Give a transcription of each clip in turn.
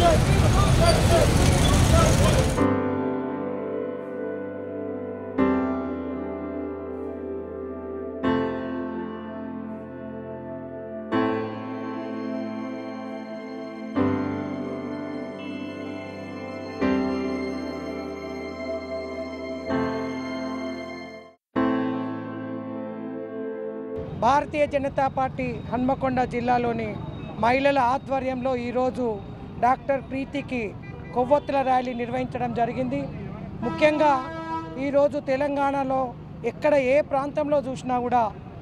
భారతీయ Janata party Hanamkonda జిల్లాలోని మహిళల ఆధ్వర్యంలో ఈరోజు డాక్టర్ ప్రీతికి కొవ్వొత్తుల ర్యాలీ నిర్వహించడం జరిగింది ముఖ్యంగా ఈరోజు తెలంగాణలో ఎక్కడ ఏ ప్రాంతంలో చూసినా కూడా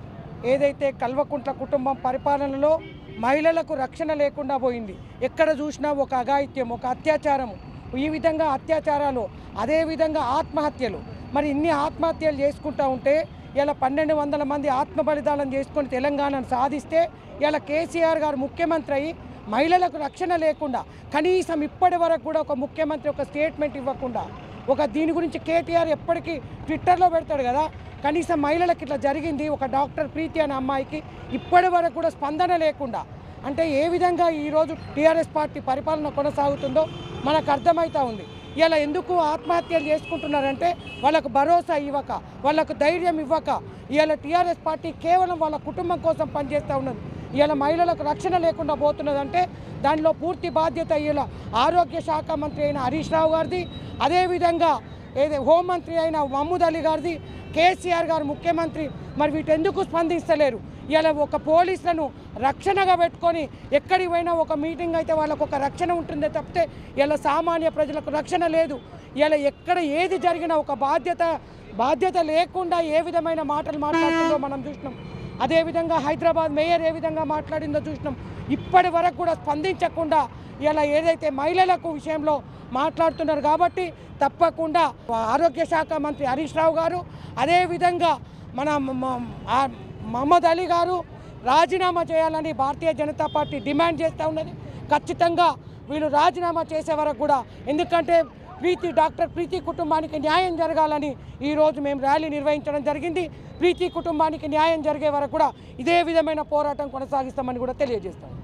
ఏదైతే కల్వకుంట్ల కుటుంబం పరిపాలనలో మహిళలకు రక్షణ లేకుండా పోయింది ఎక్కడ చూసినా ఒక అఘాయిత్యం ఒక అత్యాచారము ఈ విధంగా అత్యాచారాలు అదేవిధంగా ఆత్మహత్యలు మరి ఇన్ని ఆత్మహత్యలు చేసుకుంటా ఉంటే ఇలా పన్నెండు వందల మంది ఆత్మ బలిదానం చేసుకొని తెలంగాణను సాధిస్తే ఇలా కేసీఆర్ గారు ముఖ్యమంత్రి అయ్యి మహిళలకు రక్షణ లేకుండా కనీసం ఇప్పటి వరకు కూడా ఒక ముఖ్యమంత్రి ఒక స్టేట్మెంట్ ఇవ్వకుండా ఒక దీని గురించి కేటీఆర్ ఎప్పటికీ ట్విట్టర్లో పెడతాడు కదా కనీసం మహిళలకు ఇట్లా జరిగింది ఒక డాక్టర్ ప్రీతి అనే అమ్మాయికి ఇప్పటి వరకు కూడా స్పందన లేకుండా అంటే ఏ విధంగా ఈరోజు టీఆర్ఎస్ పార్టీ పరిపాలన కొనసాగుతుందో మనకు అర్థమవుతా ఉంది ఇలా ఎందుకు ఆత్మహత్యలు చేసుకుంటున్నారంటే వాళ్ళకు భరోసా ఇవ్వక వాళ్ళకు ధైర్యం ఇవ్వక ఇవాళ టీఆర్ఎస్ పార్టీ కేవలం వాళ్ళ కుటుంబం కోసం పనిచేస్తూ ఉన్నది ఇవాళ మహిళలకు రక్షణ లేకుండా పోతున్నదంటే దానిలో పూర్తి బాధ్యత ఇలా ఆరోగ్య శాఖ మంత్రి అయిన హరీష్ రావు గారిది అదేవిధంగా ఏదే హోంమంత్రి అయిన మహమూద్ అలీ గారిది కేసీఆర్ గారు ముఖ్యమంత్రి మరి వీటెందుకు స్పందిస్తలేరు ఇలా ఒక పోలీసులను రక్షణగా పెట్టుకొని ఎక్కడికి పోయినా ఒక మీటింగ్ అయితే వాళ్ళకు ఒక రక్షణ ఉంటుందే తప్పితే ఇలా సామాన్య ప్రజలకు రక్షణ లేదు ఇలా ఎక్కడ ఏది జరిగినా ఒక బాధ్యత బాధ్యత లేకుండా ఏ విధమైన మాటలు మాట్లాడుతుందో మనం చూసినాం అదేవిధంగా హైదరాబాద్ మేయర్ ఏ విధంగా మాట్లాడిందో చూసినాం ఇప్పటి వరకు కూడా స్పందించకుండా ఇలా ఏదైతే మహిళలకు విషయంలో మాట్లాడుతున్నారు కాబట్టి తప్పకుండా ఆరోగ్య శాఖ మంత్రి హరీష్ రావు గారు అదేవిధంగా మన మ- మ- ఆ మహమ్మద్ అలీ గారు రాజీనామా చేయాలని భారతీయ జనతా పార్టీ డిమాండ్ చేస్తూ ఉన్నది ఖచ్చితంగా వీళ్ళు రాజీనామా చేసే వరకు కూడా ఎందుకంటే ప్రీతి డాక్టర్ ప్రీతి కుటుంబానికి న్యాయం జరగాలని ఈరోజు మేము ర్యాలీ నిర్వహించడం జరిగింది ప్రీతి కుటుంబానికి న్యాయం జరిగే వరకు కూడా ఇదే విధమైన పోరాటం కొనసాగిస్తామని కూడా తెలియజేస్తాం